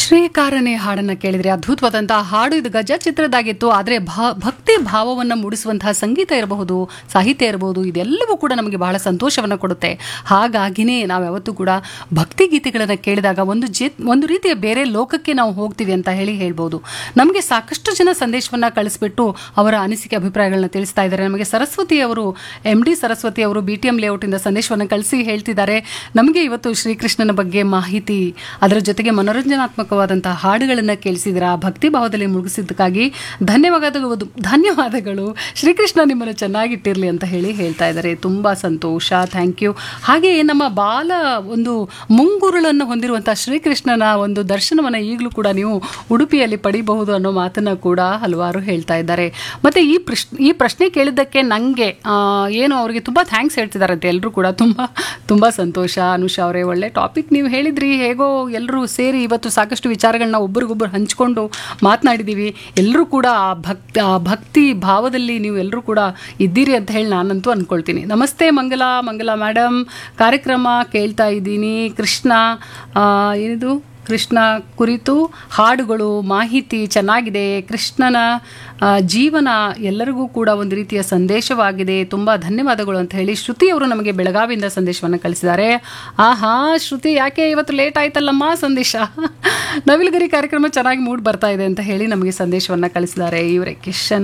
ಶ್ರೀಕಾರನೇ ಹಾಡನ್ನ ಕೇಳಿದ್ರೆ ಅದ್ಭುತವಾದಂತಹ ಹಾಡು ಇದು ಗಜ ಚಿತ್ರದಾಗಿತ್ತು ಆದರೆ ಭಾ- ಭಕ್ತಿ ಭಾವವನ್ನು ಮೂಡಿಸುವಂತಹ ಸಂಗೀತ ಇರಬಹುದು ಸಾಹಿತ್ಯ ಇರಬಹುದು ಇದೆಲ್ಲವೂ ಕೂಡ ನಮಗೆ ಬಹಳ ಸಂತೋಷವನ್ನು ಕೊಡುತ್ತೆ ಹಾಗಾಗಿನೇ ನಾವು ಯಾವತ್ತೂ ಕೂಡ ಭಕ್ತಿ ಗೀತೆಗಳನ್ನು ಕೇಳಿದಾಗ ಒಂದು ಜಿ ಒಂದು ರೀತಿಯ ಬೇರೆ ಲೋಕಕ್ಕೆ ನಾವು ಹೋಗ್ತೀವಿ ಅಂತ ಹೇಳಿ ಹೇಳ್ಬೋದು ನಮಗೆ ಸಾಕಷ್ಟು ಜನ ಸಂದೇಶವನ್ನು ಕಳಿಸ್ಬಿಟ್ಟು ಅವರ ಅನಿಸಿಕೆ ಅಭಿಪ್ರಾಯಗಳನ್ನ ತಿಳಿಸ್ತಾ ಇದ್ದಾರೆ ನಮಗೆ ಸರಸ್ವತಿ ಅವರು ಎಂ ಡಿ ಸರಸ್ವತಿ ಅವರು ಬಿ ಟಿ ಎಂ ಲೇಔಟಿಂದ ಸಂದೇಶವನ್ನು ಕಳಿಸಿ ಹೇಳ್ತಿದ್ದಾರೆ ನಮಗೆ ಇವತ್ತು ಶ್ರೀಕೃಷ್ಣನ ಬಗ್ಗೆ ಮಾಹಿತಿ ಅದರ ಜೊತೆಗೆ ಮನೋರಂಜನಾತ್ಮಕವಾದಂತಹ ಹಾಡುಗಳನ್ನು ಕೇಳಿಸಿದಿರಾ ಭಕ್ತಿ ಭಾವದಲ್ಲಿ ಮುಗಿಸಿದ್ದಕ್ಕಾಗಿ ಧನ್ಯವಾದಗಳು ಧನ್ಯವಾದಗಳು ಶ್ರೀಕೃಷ್ಣ ನಿಮ್ಮನ್ನು ಚೆನ್ನಾಗಿಟ್ಟಿರಲಿ ಅಂತ ಹೇಳಿ ಹೇಳ್ತಾ ಇದ್ದಾರೆ ತುಂಬ ಸಂತೋಷ ಥ್ಯಾಂಕ್ ಯು ಹಾಗೆ ನಮ್ಮ ಬಾಲ ಒಂದು ಮುಂಗುರುಳನ್ನು ಹೊಂದಿರುವಂತಹ ಶ್ರೀಕೃಷ್ಣನ ಒಂದು ದರ್ಶನವನ್ನು ಈಗಲೂ ಕೂಡ ನೀವು ಉಡುಪಿಯಲ್ಲಿ ಪಡಿಬಹುದು ಅನ್ನೋ ಮಾತನ್ನ ಕೂಡ ಹಲವಾರು ಹೇಳ್ತಾ ಇದ್ದಾರೆ ಮತ್ತೆ ಈ ಪ್ರಶ್ ಈ ಪ್ರಶ್ನೆ ಕೇಳಿದ್ದಕ್ಕೆ ನನಗೆ ಏನು ಅವರಿಗೆ ತುಂಬ ಥ್ಯಾಂಕ್ಸ್ ಹೇಳ್ತಿದ್ದಾರಂತೆ ಎಲ್ಲರೂ ಕೂಡ ತುಂಬ ತುಂಬ ಸಂತೋಷ ಅನುಷಾ ಅವರೇ ಒಳ್ಳೆ ಟಾಪಿಕ್ ನೀವು ಹೇಳಿದ್ರಿ ಹೇಗೋ ಎಲ್ಲರೂ ಸೇರಿ ಇವತ್ತು ಸಾಕಷ್ಟು ವಿಚಾರಗಳನ್ನ ಒಬ್ರಿಗೊಬ್ಬರು ಹಂಚ್ಕೊಂಡು ಮಾತನಾಡಿದ್ದೀವಿ ಎಲ್ಲರೂ ಕೂಡ ಆ ಭಕ್ತ ಆ ಭಕ್ತಿ ಭಾವದಲ್ಲಿ ನೀವು ಎಲ್ಲರೂ ಕೂಡ ಇದ್ದೀರಿ ಅಂತ ಹೇಳಿ ನಾನಂತೂ ಅಂದ್ಕೊಳ್ತೀನಿ ನಮಸ್ತೆ ಮಂಗಲ ಮಂಗಲ ಮೇಡಮ್ ಕಾರ್ಯಕ್ರಮ ಕೇಳ್ತಾ ಇದ್ದೀನಿ ಕೃಷ್ಣ ಆ, ಏನಿದು ಕೃಷ್ಣ ಕುರಿತು ಹಾಡುಗಳು ಮಾಹಿತಿ ಚೆನ್ನಾಗಿದೆ ಕೃಷ್ಣನ ಆ, ಜೀವನ ಎಲ್ಲರಿಗೂ ಕೂಡ ಒಂದು ರೀತಿಯ ಸಂದೇಶವಾಗಿದೆ ತುಂಬ ಧನ್ಯವಾದಗಳು ಅಂತ ಹೇಳಿ ಶ್ರುತಿ ಅವರು ನಮಗೆ ಬೆಳಗಾವಿಯಿಂದ ಸಂದೇಶವನ್ನು ಕಳಿಸಿದ್ದಾರೆ ಆಹಾ ಶ್ರುತಿ ಯಾಕೆ ಇವತ್ತು ಲೇಟ್ ಆಯ್ತಲ್ಲಮ್ಮ ಸಂದೇಶ ನವಿಲುಗರಿ ಕಾರ್ಯಕ್ರಮ ಚೆನ್ನಾಗಿ ಮೂಡ್ ಬರ್ತಾ ಇದೆ ಅಂತ ಹೇಳಿ ನಮಗೆ ಸಂದೇಶವನ್ನು ಕಳಿಸಿದ್ದಾರೆ ಇವರೇ ಕಿಶನ್